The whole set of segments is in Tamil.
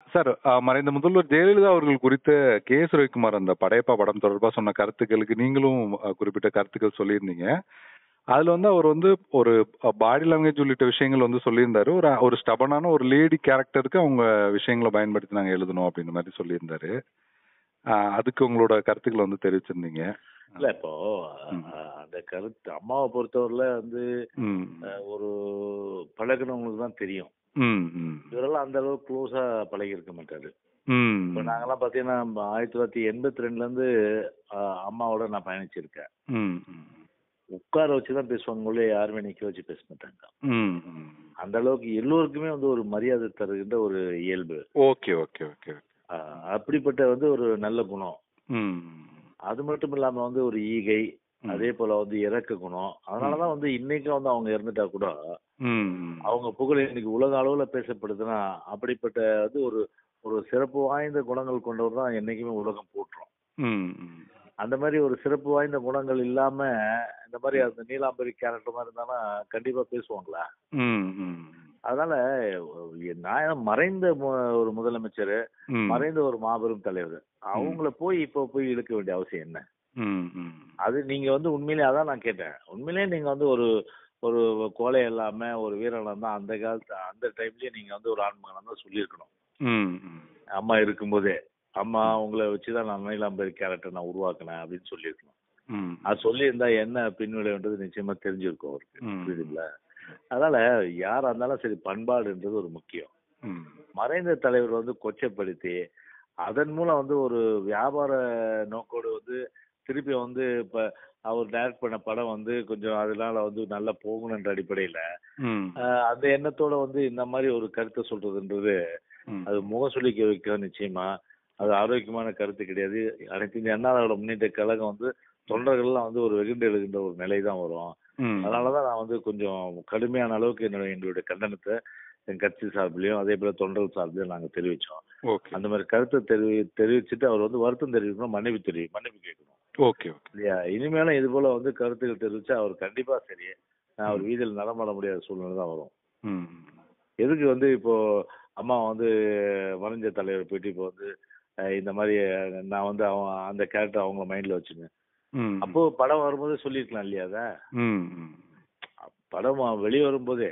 சார் ஆ, மறைந்த முதல்வர் ஜெயலலிதா அவர்கள் குறித்த கே எஸ் ரவிக்குமார் அந்த படையப்பா படம் தொடர்பா சொன்ன கருத்துக்களுக்கு நீங்களும் ஆ, குறிப்பிட்ட கருத்துக்கள் சொல்லியிருந்தீங்க அதுல வந்து அவர் வந்து ஒரு பாடி லாங்குவேஜ் உள்ளிட்ட விஷயங்கள் வந்து சொல்லியிருந்தாரு ஒரு ஒரு ஸ்டபனான ஒரு லேடி கேரக்டருக்கு அவங்க விஷயங்களை பயன்படுத்தி நாங்க எழுதணும் அப்படின்ற மாதிரி சொல்லியிருந்தாரு ஆ, அதுக்கு உங்களோட கருத்துக்களை வந்து தெரிவிச்சிருந்தீங்க இல்ல இப்போ ம். அஹ், அந்த கருத்து அம்மாவை பொறுத்தவரையில வந்து ம் அஹ், ஒரு பழகினவங்களுக்கு தான் தெரியும் ம் ம் இவரெல்லாம் அந்த அளவுக்கு க்ளோஸா பழகி இருக்க மாட்டாரு ம் இப்போ நாங்கெல்லாம் பாத்தீங்கன்னா ஆயிரத்தி தொள்ளாயிரத்தி எண்பத்தி ரெண்டுல இருந்து அஹ், அம்மாவோட நான் பயணிச்சிருக்கேன் ம் ம் உட்கார வச்சு தான் பேசுவாங்களே யாருமே நிக்க வச்சு பேச மாட்டாங்க ம் ம் அந்த அளவுக்கு எல்லோருக்குமே வந்து ஒரு மரியாதை தருகின்ற ஒரு இயல்பு ஓகே ஓகே ஓகே அஹ், அப்படிப்பட்ட வந்து ஒரு நல்ல குணம் ம் அது மட்டும் இல்லாம வந்து ஒரு ஈகை ம். அதே போல வந்து இறக்க குணம் அதனாலதான் வந்து இன்னைக்கும் வந்து அவங்க இறந்துட்டா கூட ம் ம். அவங்க புகழ் இன்னைக்கு உலக அளவுல பேசப்படுதுன்னா அப்படிப்பட்ட வந்து ஒரு ஒரு சிறப்பு வாய்ந்த குணங்கள் கொண்டவர் தான் என்னைக்குமே உலகம் போட்டுரும் ம் ம். அந்த மாதிரி ஒரு சிறப்பு வாய்ந்த குணங்கள் இல்லாம இந்த மாதிரி அந்த நீலாம்பரி கேரக்டர் மாதிரி இருந்தானா கண்டிப்பா பேசுவாங்களா ம் ம். அதனால நான் மறைந்த மு- ஒரு முதலமைச்சர் ம். மறைந்த ஒரு மாபெரும் தலைவர் அவங்கள போய் இப்போ போய் இழுக்க வேண்டிய அவசியம் என்ன ம் ம். அது நீங்க வந்து உண்மையிலேயே அதான் நான் கேட்டேன் உண்மையிலேயே நீங்க வந்து ஒரு ஒரு கோலை இல்லாம ஒரு வீரனா தான் அந்த காலத்து அந்த டைம்லயே நீங்க வந்து ஒரு ஆண்மகனா தான் சொல்லியிருக்கணும் ம் ம். அம்மா இருக்கும்போதே அம்மா உங்களை வச்சுதான் நான் நீலாம்பரி கேரக்டர் நான் உருவாக்கினேன் அப்படின்னு சொல்லியிருக்கணும் ம். அது சொல்லியிருந்தா என்ன பின்விளைவுன்றது நிச்சயமா தெரிஞ்சிருக்கும் அவருக்கு ம். புரியுதுங்களா அதனால யாரா இருந்தாலும் சரி பண்பாடுன்றது ஒரு முக்கியம் ம். மறைந்த தலைவர் வந்து கொச்சைப்படுத்தி அதன் மூலம் வந்து ஒரு வியாபார நோக்கோடு வந்து திருப்பி வந்து இப்ப அவர் டைரக்ட் பண்ண படம் வந்து கொஞ்சம் அதனால வந்து நல்லா போகணுன்ற அடிப்படையில ம். ஆஹ் அந்த எண்ணத்தோட வந்து இந்த மாதிரி ஒரு கருத்தை சொல்றதுன்றது ம். அது முகம் சொல்லிக்க வைக்க நிச்சயமா அது ஆரோக்கியமான கருத்து கிடையாது அனைத்து இந்திய அண்ணா திராவிட முன்னேற்ற கழகம் வந்து தொண்டர்கள்லாம் வந்து ஒரு வெகுண்டு எழுகின்ற ஒரு நிலை தான் வரும் ம். அதனாலதான் நான் வந்து கொஞ்சம் கடுமையான அளவுக்கு என்னோட எங்களுடைய கண்டனத்தை என் கட்சி சார்பிலையும் அதே போல தொண்டர்கள் சார்பிலையும் நாங்க தெரிவிச்சோம் ஓகே அந்த மாதிரி கருத்தை தெரிவி தெரிவிச்சுட்டு அவர் வந்து வருத்தம் தெரிவிக்கணும் மன்னிப்பு தெரிவி மன்னிப்பு கேட்கணும் ஓகே ஓகே இல்லையா இனிமேலும் இது போல வந்து கருத்துக்கள் தெரிவிச்சா அவர் கண்டிப்பா சரி நான் அவர் வீதியில் நடமாட முடியாத சூழ்நிலை தான் வரும் ம். எதுக்கு வந்து இப்போ அம்மா வந்து மறைஞ்ச தலைவர் போயிட்டு இப்போ வந்து அஹ், இந்த மாதிரி அஹ், நான் வந்து அவன் அந்த கேரக்டர் அவங்க மைண்ட்ல வச்சுங்க ம். அப்போ படம் வரும்போது சொல்லியிருக்கலாம் இல்லையா அதை ம். ம். படம் வெளியே வரும்போதே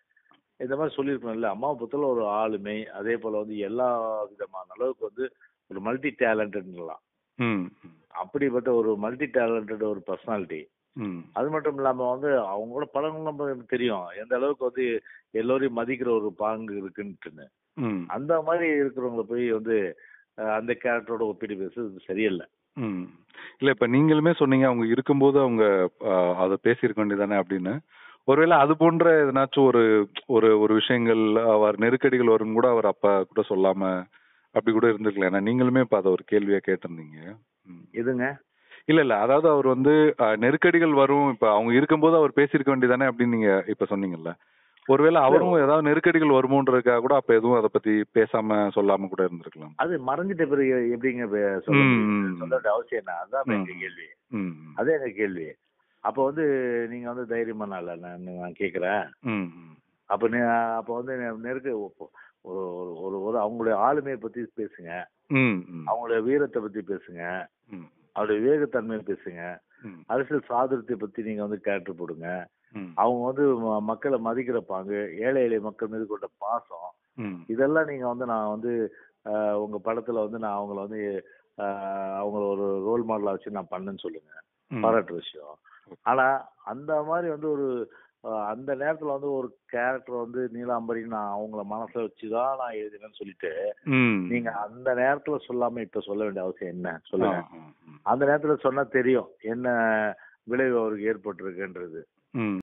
இந்த மாதிரி சொல்லியிருக்கணும்ல அம்மா புத்தல ஒரு ஆளுமை அதே போல வந்து எல்லா விதமான அளவுக்கு வந்து ஒரு மல்டி டேலண்டட்லாம் ம். அப்படிப்பட்ட ஒரு மல்டி டேலண்டட் ஒரு பர்சனாலிட்டி ம். அது மட்டும் இல்லாம வந்து அவங்களோட படங்கள் நமக்கு தெரியும் எந்த அளவுக்கு வந்து எல்லோரையும் மதிக்கிற ஒரு பாங்கு இருக்குன்ட்டுன்னு ம். அந்த மாதிரி இருக்கிறவங்கள போய் வந்து அஹ், அந்த கேரக்டரோட ஒப்பிட்டு பேசுறது சரியில்லை ம். இல்ல இப்ப நீங்களுமே சொன்னீங்க அவங்க இருக்கும்போது அவங்க ஆ, அத பேசியிருக்க வேண்டியதானே அப்படின்னு ஒருவேளை அது போன்ற எதனாச்சும் ஒரு ஒரு ஒரு விஷயங்கள் அவர் நெருக்கடிகள் வரும் கூட அவர் அப்ப கூட சொல்லாம அப்படி கூட இருந்திருக்கலாம் ஏன்னா நீங்களுமே இப்ப அதை ஒரு கேள்வியா கேட்டிருந்தீங்க ம். எதுங்க இல்ல இல்ல அதாவது அவர் வந்து ஆ, நெருக்கடிகள் வரும் இப்ப அவங்க இருக்கும்போது அவர் பேசியிருக்க வேண்டியதானே அப்படின்னு நீங்க இப்ப சொன்னீங்கல்ல ஒருவேளை அவரும் ஏதாவது நெருக்கடிகள் வருமோன்றதுக்காக கூட அப்ப எதுவும் அதை பத்தி பேசாம சொல்லாம கூட இருந்திருக்கலாம் அது மறைஞ்சிட்ட பிறகு எப்படிங்க பே- சொல்ல ம், முடியும்? ம். சொல்ல வேண்டிய அவசியம் என்ன அதுதான் எங்க ம். கேள்வி ம். அதே எங்க கேள்வி அப்போ வந்து நீங்க வந்து தைரியமான ஆளா நான் நான் கேக்குறேன் ம். ம். அப்ப நீ அப்ப வந்து நெ- நெருக்க ஒரு ஒரு ஒரு ஒரு அவங்களுடைய ஆளுமையை பத்தி பேசுங்க ம். ம். அவங்களுடைய வீரத்தை பத்தி பேசுங்க ம். அவருடைய வேகத்தன்மையை பேசுங்க ம். அரசியல் சாதுரியத்தை பத்தி நீங்க வந்து கேரக்டர் போடுங்க ம். அவங்க வந்து ம- மக்களை மதிக்கிற பாங்கு ஏழை எளிய மக்கள் மீது கொண்ட பாசம் ம். இதெல்லாம் நீங்க வந்து நான் வந்து ஆஹ், உங்க படத்துல வந்து நான் அவங்கள வந்து ஆஹ், அவங்கள ஒரு ரோல் மாடலா வச்சு நான் பண்ணேன்னு சொல்லுங்க ம். பாராட்டுற விஷயம் ஆனா அந்த மாதிரி வந்து ஒரு ஆஹ், அந்த நேரத்துல வந்து ஒரு கேரக்டர் வந்து நீலாம்பரி நான் அவங்கள மனசுல வச்சுதான் நான் எழுதினேன்னு சொல்லிட்டு ம். நீங்க அந்த நேரத்துல சொல்லாம இப்ப சொல்ல வேண்டிய அவசியம் என்ன சொல்லுங்க ஆ, ஆ, ஆ. அந்த நேரத்துல சொன்னா தெரியும் என்ன விளைவு அவருக்கு ஏற்பட்டிருக்குன்றது ம்